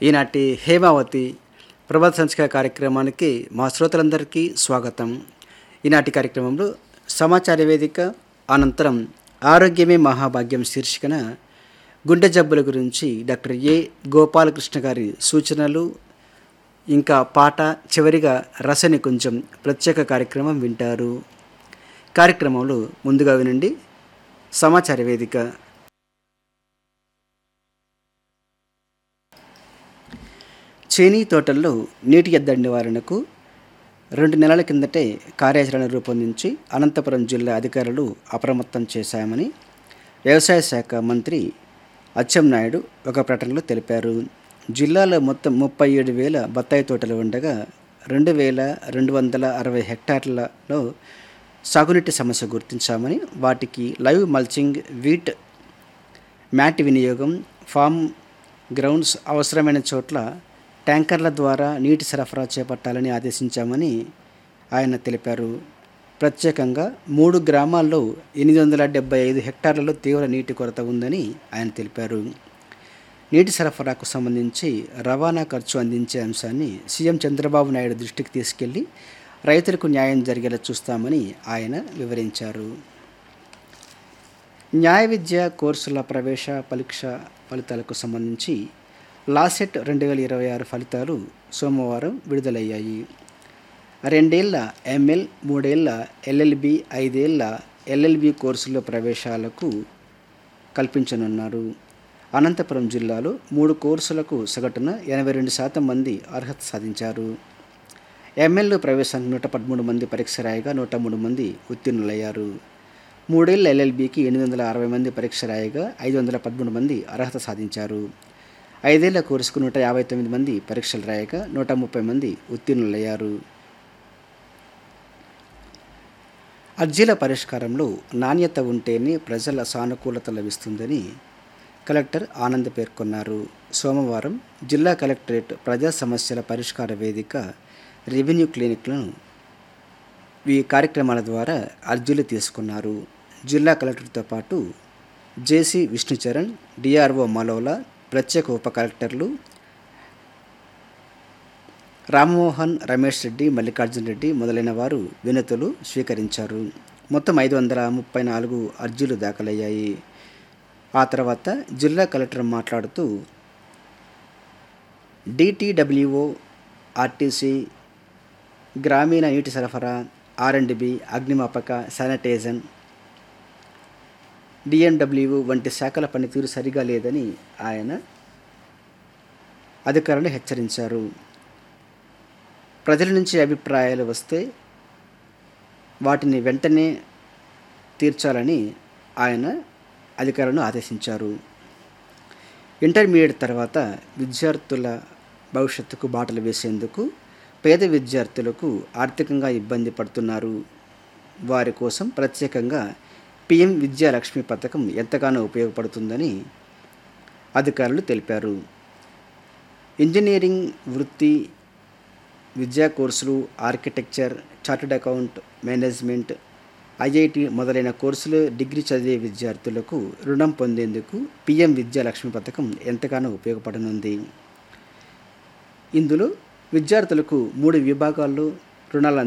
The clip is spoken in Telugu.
ఈనాటి హేమావతి ప్రభాత సంచిక కార్యక్రమానికి మా శ్రోతలందరికీ స్వాగతం ఈనాటి కార్యక్రమంలో సమాచార వేదిక అనంతరం ఆరోగ్యమే మహాభాగ్యం శీర్షికన గుండె జబ్బుల గురించి డాక్టర్ ఏ గోపాలకృష్ణ గారి సూచనలు ఇంకా పాట చివరిగా రసనికుంజం ప్రత్యేక కార్యక్రమం వింటారు కార్యక్రమంలో ముందుగా వినండి సమాచార వేదిక చేనీ తోటల్లో నీటి ఎద్దడి నివారణకు రెండు నెలల కిందటే కార్యాచరణ రూపొందించి అనంతపురం జిల్లా అధికారులు అప్రమత్తం చేశామని వ్యవసాయ శాఖ మంత్రి అచ్చెన్నాయుడు ఒక ప్రకటనలో తెలిపారు జిల్లాలో మొత్తం ముప్పై ఏడు వేల బత్తాయి తోటలు ఉండగా రెండు వేల రెండు వందల అరవై హెక్టార్లలో సాగునీటి సమస్య గుర్తించామని వాటికి లైవ్ మల్చింగ్ వీట్ మ్యాట్ వినియోగం ఫామ్ గ్రౌండ్స్ అవసరమైన చోట్ల ట్యాంకర్ల ద్వారా నీటి సరఫరా చేపట్టాలని ఆదేశించామని ఆయన తెలిపారు ప్రత్యేకంగా మూడు గ్రామాల్లో ఎనిమిది వందల డెబ్బై ఐదు హెక్టార్లలో తీవ్ర నీటి కొరత ఉందని ఆయన తెలిపారు నీటి సరఫరాకు సంబంధించి రవాణా ఖర్చు అందించే అంశాన్ని సీఎం చంద్రబాబు నాయుడు దృష్టికి తీసుకెళ్లి రైతులకు న్యాయం జరిగేలా చూస్తామని ఆయన వివరించారు న్యాయ విద్య కోర్సుల ప్రవేశ పరీక్ష ఫలితాలకు సంబంధించి లాసెట్ రెండు వేల ఇరవై ఆరు ఫలితాలు సోమవారం విడుదలయ్యాయి రెండేళ్ల ఎంఎల్ మూడేళ్ల ఎల్ఎల్బి ఐదేళ్ల ఎల్ఎల్బి కోర్సుల ప్రవేశాలకు కల్పించనున్నారు అనంతపురం జిల్లాలో మూడు కోర్సులకు సగటున ఎనభై రెండు శాతం మంది అర్హత సాధించారు ఎంఎల్ ప్రవేశానికి నూట పదమూడు మంది పరీక్ష రాయగా నూట మూడు మంది ఉత్తీర్ణులయ్యారు మూడేళ్ల ఎల్ఎల్బికి ఎనిమిది వందల అరవై మంది పరీక్ష రాయగా ఐదు వందల పదమూడు మంది అర్హత సాధించారు ఐదేళ్ల కోర్సుకు నూట యాభై తొమ్మిది మంది పరీక్షలు రాయగా నూట ముప్పై మంది ఉత్తీర్ణులయ్యారు అర్జీల పరిష్కారంలో నాణ్యత ఉంటేనే ప్రజల సానుకూలత లభిస్తుందని కలెక్టర్ ఆనంద్ పేర్కొన్నారు సోమవారం జిల్లా కలెక్టరేట్ ప్రజా సమస్యల పరిష్కార వేదిక రెవెన్యూ క్లినిక్లను ఈ కార్యక్రమాల ద్వారా అర్జీలు తీసుకున్నారు జిల్లా కలెక్టర్తో పాటు జేసీ విష్ణుచరణ్ డిఆర్ఓ మలోలా ప్రత్యేక ఉప కలెక్టర్లు రామ్మోహన్ రమేష్ రెడ్డి మల్లికార్జున రెడ్డి మొదలైన వారు వినతులు స్వీకరించారు మొత్తం ఐదు వందల ముప్పై నాలుగు అర్జీలు దాఖలయ్యాయి ఆ తర్వాత జిల్లా కలెక్టర్ మాట్లాడుతూ డిటిడబ్ల్యూఓ ఆర్టీసీ గ్రామీణ నీటి సరఫరా ఆర్ఎండ్బి అగ్నిమాపక శానిటైజన్ డిఎన్డబ్ల్యూ వంటి శాఖల పనితీరు సరిగా లేదని ఆయన అధికారులు హెచ్చరించారు ప్రజల నుంచి అభిప్రాయాలు వస్తే వాటిని వెంటనే తీర్చాలని ఆయన అధికారులను ఆదేశించారు ఇంటర్మీడియట్ తర్వాత విద్యార్థుల భవిష్యత్తుకు బాటలు వేసేందుకు పేద విద్యార్థులకు ఆర్థికంగా ఇబ్బంది పడుతున్నారు వారి కోసం ప్రత్యేకంగా పిఎం విద్యాలక్ష్మి పథకం ఎంతగానో ఉపయోగపడుతుందని అధికారులు తెలిపారు ఇంజనీరింగ్ వృత్తి విద్యా కోర్సులు architecture chartered account management IIT మొదలైన కోర్సులు డిగ్రీ చదివే విద్యార్థులకు రుణం పొందేందుకు పిఎం విద్యాలక్ష్మి పథకం ఎంతగానో ఉపయోగపడనుంది ఇందులో విద్యార్థులకు మూడు విభాగాల్లో రుణాలు